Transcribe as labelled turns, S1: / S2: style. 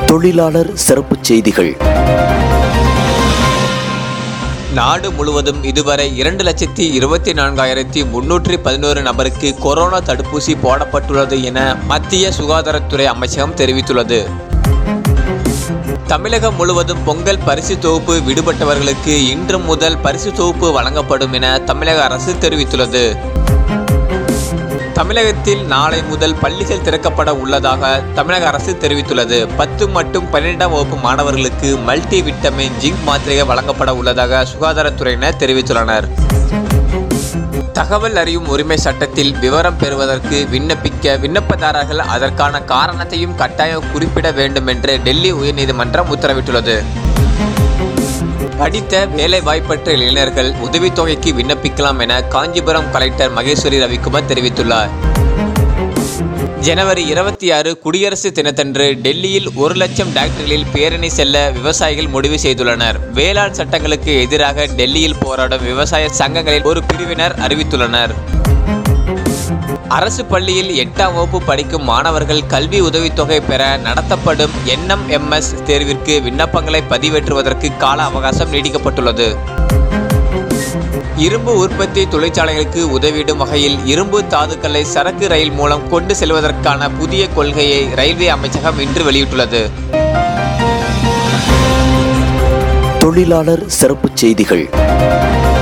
S1: தொழிலாளர் சிறப்புச் செய்திகள்
S2: நாடு முழுவதும் இதுவரை இரண்டு லட்சத்தி இருபத்தி நான்காயிரத்தி முன்னூற்றி பதினோரு நபருக்கு கொரோனா தடுப்பூசி போடப்பட்டுள்ளது என மத்திய சுகாதாரத்துறை அமைச்சகம் தெரிவித்துள்ளது தமிழகம் முழுவதும் பொங்கல் பரிசு தொகுப்பு விடுபட்டவர்களுக்கு இன்று முதல் பரிசு தொகுப்பு வழங்கப்படும் என தமிழக அரசு தெரிவித்துள்ளது தமிழகத்தில் நாளை முதல் பள்ளிகள் திறக்கப்பட உள்ளதாக தமிழக அரசு தெரிவித்துள்ளது பத்து மற்றும் பன்னிரெண்டாம் வகுப்பு மாணவர்களுக்கு மல்டி விட்டமின் ஜிங்க் மாத்திரைகள் வழங்கப்பட உள்ளதாக சுகாதாரத்துறையினர் தெரிவித்துள்ளனர் தகவல் அறியும் உரிமை சட்டத்தில் விவரம் பெறுவதற்கு விண்ணப்பிக்க விண்ணப்பதாரர்கள் அதற்கான காரணத்தையும் கட்டாயம் குறிப்பிட வேண்டும் என்று டெல்லி உயர்நீதிமன்றம் உத்தரவிட்டுள்ளது படித்த வேலை வாய்ப்பற்ற இளைஞர்கள் உதவித்தொகைக்கு விண்ணப்பிக்கலாம் என காஞ்சிபுரம் கலெக்டர் மகேஸ்வரி ரவிக்குமார் தெரிவித்துள்ளார் ஜனவரி இருபத்தி ஆறு குடியரசு தினத்தன்று டெல்லியில் ஒரு லட்சம் டாக்டர்களில் பேரணி செல்ல விவசாயிகள் முடிவு செய்துள்ளனர் வேளாண் சட்டங்களுக்கு எதிராக டெல்லியில் போராடும் விவசாய சங்கங்களில் ஒரு பிரிவினர் அறிவித்துள்ளனர் அரசு பள்ளியில் எட்டாம் வகுப்பு படிக்கும் மாணவர்கள் கல்வி உதவித்தொகை பெற நடத்தப்படும் என்எம்எம்எஸ் தேர்விற்கு விண்ணப்பங்களை பதிவேற்றுவதற்கு கால அவகாசம் நீடிக்கப்பட்டுள்ளது இரும்பு உற்பத்தி தொழிற்சாலைகளுக்கு உதவிடும் வகையில் இரும்பு தாதுக்களை சரக்கு ரயில் மூலம் கொண்டு செல்வதற்கான புதிய கொள்கையை ரயில்வே அமைச்சகம் இன்று வெளியிட்டுள்ளது
S1: தொழிலாளர் சிறப்புச் செய்திகள்